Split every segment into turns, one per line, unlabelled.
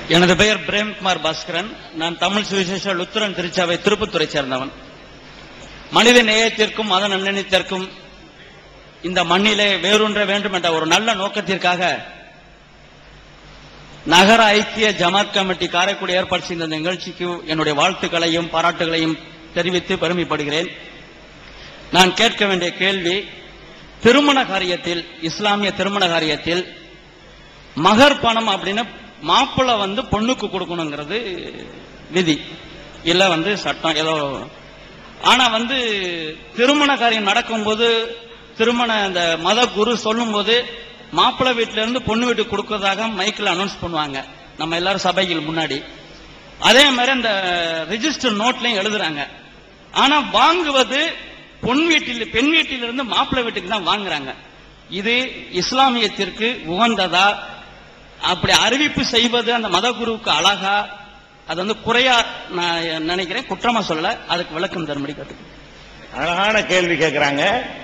எனது பெயர் பிரேம்குமார் பாஸ்கரன் நான் தமிழ் சுவிசேஷ லுத்துரன் திருச்சாவை திருப்பத்துறை சேர்ந்தவன் மனித நேயத்திற்கும் மத நன்னெண்ணத்திற்கும் இந்த மண்ணிலே வேரூன்ற வேண்டும் என்ற ஒரு நல்ல நோக்கத்திற்காக நகர ஐக்கிய ஜமாத் கமிட்டி காரைக்குடி ஏற்பாடு செய்த இந்த நிகழ்ச்சிக்கு என்னுடைய வாழ்த்துக்களையும் பாராட்டுகளையும் தெரிவித்து பெருமைப்படுகிறேன் நான் கேட்க வேண்டிய கேள்வி திருமண காரியத்தில் இஸ்லாமிய திருமண காரியத்தில் மகர் பணம் அப்படின்னு மாப்பிள்ளை வந்து பொண்ணுக்கு கொடுக்கணுங்கிறது விதி இல்ல வந்து சட்டம் ஏதோ ஆனா வந்து திருமண காரியம் நடக்கும்போது திருமண அந்த மத குரு சொல்லும்போது மாப்பிள்ளை வீட்டுல இருந்து பொண்ணு வீட்டுக்கு கொடுக்கறதாக மைக்கில் அனௌன்ஸ் பண்ணுவாங்க நம்ம எல்லாரும் சபைகள் முன்னாடி அதே மாதிரி அந்த ரிஜிஸ்டர் நோட்லயும் எழுதுறாங்க ஆனா வாங்குவது பொன் வீட்டில் பெண் வீட்டிலிருந்து மாப்பிள்ளை வீட்டுக்கு தான் வாங்குறாங்க இது இஸ்லாமியத்திற்கு உகந்ததா அப்படி அறிவிப்பு செய்வது அந்த மத குருவுக்கு அழகா அது வந்து குறையா நான் நினைக்கிறேன் குற்றமா சொல்லல அதுக்கு விளக்கம் தரும்படி கேட்டுக்கிறேன்
அழகான கேள்வி கேட்கிறாங்க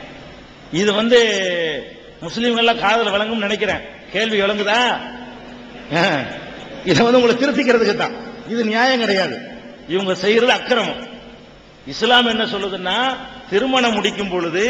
இது வந்து முஸ்லீம்கள்லாம் காதல் விளங்கும் நினைக்கிறேன் கேள்வி விளங்குதா ஆ. இதை வந்து உங்களை திருத்திக்கிறதுக்கு தான் இது நியாயம் கிடையாது இவங்க செய்யறது அக்கிரமம் இஸ்லாம் என்ன சொல்லுதுன்னா திருமணம் முடிக்கும் பொழுது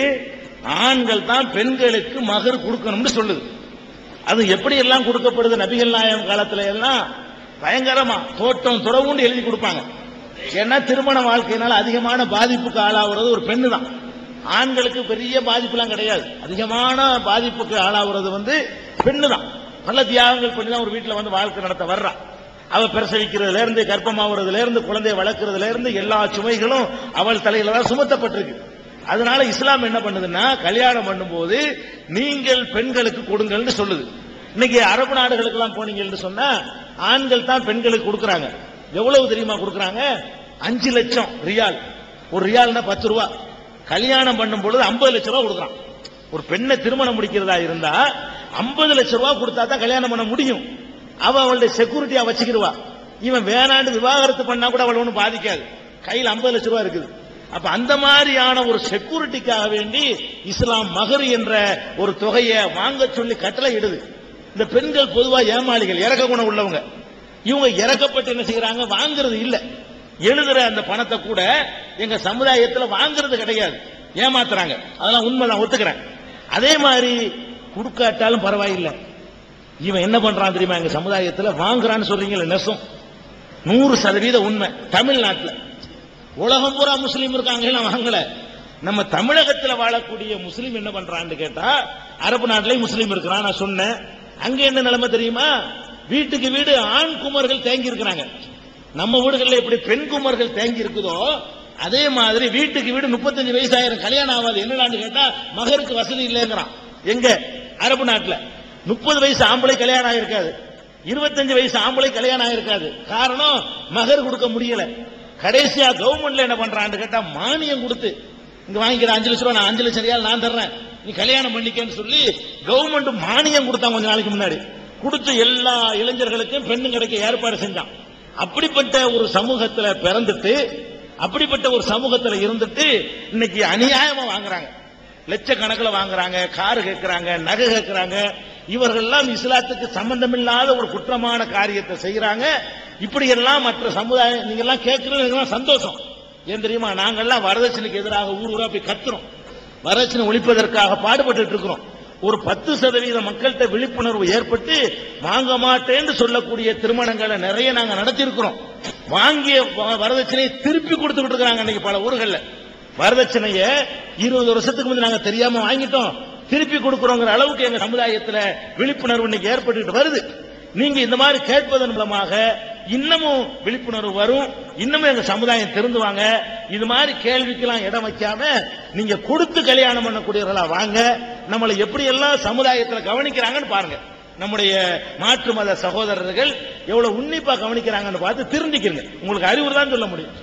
ஆண்கள் தான் பெண்களுக்கு மகர் கொடுக்கணும்னு சொல்லுது அது எப்படி எல்லாம் கொடுக்கப்படுது நபிகள் நாயகம் காலத்துல எல்லாம் பயங்கரமா தோட்டம் துறவுண்டு எழுதி கொடுப்பாங்க ஏன்னா திருமண வாழ்க்கையினால அதிகமான பாதிப்புக்கு ஆளாகிறது ஒரு பெண்ணு தான் ஆண்களுக்கு பெரிய பாதிப்புலாம் கிடையாது அதிகமான பாதிப்புக்கு ஆளாகிறது வந்து பெண்ணு தான் நல்ல தியாகங்கள் பண்ணி தான் ஒரு வீட்டுல வந்து வாழ்க்கை நடத்த வர்றா அவ பிரசவிக்கிறதுல இருந்து கர்ப்பமாவதுல இருந்து குழந்தையை வளர்க்கறதுல இருந்து எல்லா சுமைகளும் அவள் தலையில தான் சுமத்தப்பட்டிருக்கு அதனால இஸ்லாம் என்ன பண்ணுதுன்னா கல்யாணம் பண்ணும்போது நீங்கள் பெண்களுக்கு கொடுங்கள்னு சொல்லுது இன்னைக்கு அரபு நாடுகளுக்கு எல்லாம் போனீங்கன்னு சொன்னா ஆண்கள் தான் பெண்களுக்கு கொடுக்கறாங்க எவ்வளவு தெரியுமா கொடுக்கறாங்க அஞ்சு லட்சம் ரியால் ஒரு ரியால்னா பத்து ரூபா கல்யாணம் பண்ணும் பொழுது ஐம்பது லட்சம் ரூபா கொடுக்கறான் ஒரு பெண்ணை திருமணம் முடிக்கிறதா இருந்தா ஐம்பது லட்சம் ரூபா கொடுத்தா தான் கல்யாணம் பண்ண முடியும் அவ அவளுடைய செக்யூரிட்டியா வச்சுக்கிடுவா இவன் வேணாண்டு விவாகரத்து பண்ணா கூட அவள் ஒன்றும் பாதிக்காது கையில் ஐம்பது லட்சம் ரூபா இருக்குது அப்ப அந்த மாதிரியான ஒரு செக்யூரிட்டிக்காக வேண்டி இஸ்லாம் மகர் என்ற ஒரு தொகையை வாங்க சொல்லி கட்டளை இடுது இந்த பெண்கள் பொதுவா ஏமாளிகள் இறக்க குணம் உள்ளவங்க இவங்க இறக்கப்பட்டு என்ன செய்யறாங்க வாங்குறது இல்ல எழுதுற அந்த பணத்தை கூட எங்க சமுதாயத்துல வாங்குறது கிடையாது ஏமாத்துறாங்க அதெல்லாம் உண்மை நான் ஒத்துக்கிறேன் அதே மாதிரி கொடுக்காட்டாலும் பரவாயில்லை இவன் என்ன பண்றான் தெரியுமா எங்க சமுதாயத்துல வாங்குறான்னு சொல்றீங்களா நெசம் நூறு சதவீத உண்மை தமிழ்நாட்டுல உலகம் பூரா முஸ்லீம் இருக்காங்க நான் வாங்கல நம்ம தமிழகத்துல வாழக்கூடிய முஸ்லீம் என்ன பண்றான்னு கேட்டா அரபு நாட்டிலேயும் முஸ்லீம் இருக்கிறான் நான் சொன்னேன் அங்க என்ன நிலைமை தெரியுமா வீட்டுக்கு வீடு ஆண் குமர்கள் தேங்கி இருக்கிறாங்க நம்ம வீடுகள்ல எப்படி பெண் குமர்கள் தேங்கி இருக்குதோ அதே மாதிரி வீட்டுக்கு வீடு முப்பத்தஞ்சு வயசாயிரம் கல்யாணம் ஆகாது என்னடான்னு கேட்டா மகருக்கு வசதி இல்லைங்கிறான் எங்க அரபு நாட்டுல முப்பது வயசு ஆம்பளை கல்யாணம் ஆயிருக்காது இருபத்தஞ்சு வயசு ஆம்பளை கல்யாணம் ஆயிருக்காது காரணம் மகர் கொடுக்க முடியல கடைசியா கவர்மெண்ட்ல என்ன பண்றான்னு கேட்டா மானியம் கொடுத்து இங்க வாங்கிக்கிற அஞ்சு லட்சம் ரூபா நான் அஞ்சு லட்சம் ரியால் நான் தர்றேன் நீ கல்யாணம் பண்ணிக்கன்னு சொல்லி கவர்மெண்ட் மானியம் கொடுத்தாங்க கொஞ்ச நாளைக்கு முன்னாடி கொடுத்து எல்லா இளைஞர்களுக்கும் பெண்ணு கிடைக்க ஏற்பாடு செஞ்சான் அப்படிப்பட்ட ஒரு சமூகத்துல பிறந்துட்டு அப்படிப்பட்ட ஒரு சமூகத்துல இருந்துட்டு இன்னைக்கு அநியாயமா வாங்குறாங்க லட்சக்கணக்கில் வாங்குறாங்க காரு கேட்கிறாங்க நகை கேட்கிறாங்க இவர்கள் எல்லாம் இஸ்லாத்துக்கு சம்பந்தமில்லாத ஒரு குற்றமான காரியத்தை செய்யறாங்க இப்படி எல்லாம் மற்ற சமுதாயம் நீங்க எல்லாம் கேட்கறது எல்லாம் சந்தோஷம் ஏன் தெரியுமா நாங்கெல்லாம் வரதட்சணைக்கு எதிராக ஊர் ஊரா போய் கத்துறோம் வரதட்சணை ஒழிப்பதற்காக பாடுபட்டு இருக்கிறோம் ஒரு பத்து சதவீத மக்கள்கிட்ட விழிப்புணர்வு ஏற்பட்டு வாங்க மாட்டேன்னு சொல்லக்கூடிய திருமணங்களை நிறைய நாங்க நடத்தியிருக்கிறோம் வாங்கிய வ- வரதட்சணையை திருப்பி கொடுத்துக்கிட்டு இருக்காங்க இன்னைக்கு பல ஊர்கள்ல வரதட்சணைய இருபது வருஷத்துக்கு முந்தைய நாங்க தெரியாம வாங்கிட்டோம் திருப்பி கொடுக்கிறோங்கிற அளவுக்கு எங்க சமுதாயத்துல விழிப்புணர்வு இன்னைக்கு ஏற்பட்டுட்டு வருது நீங்க இந்த மாதிரி கேட்பதன் மூலமாக இன்னமும் விழிப்புணர்வு வரும் இன்னமும் எங்க சமுதாயம் திருந்துவாங்க இது மாதிரி கேள்விக்கெல்லாம் இடம் வைக்காம நீங்க கொடுத்து கல்யாணம் பண்ணக்கூடியவர்களா வாங்க நம்மளை எப்படி எல்லாம் சமுதாயத்துல கவனிக்கிறாங்கன்னு பாருங்க நம்முடைய மாற்று மத சகோதரர்கள் எவ்வளவு உன்னிப்பா கவனிக்கிறாங்கன்னு பார்த்து திருந்திக்கிறங்க உங்களுக்கு அறிவுரை தான் சொல்ல முடியும்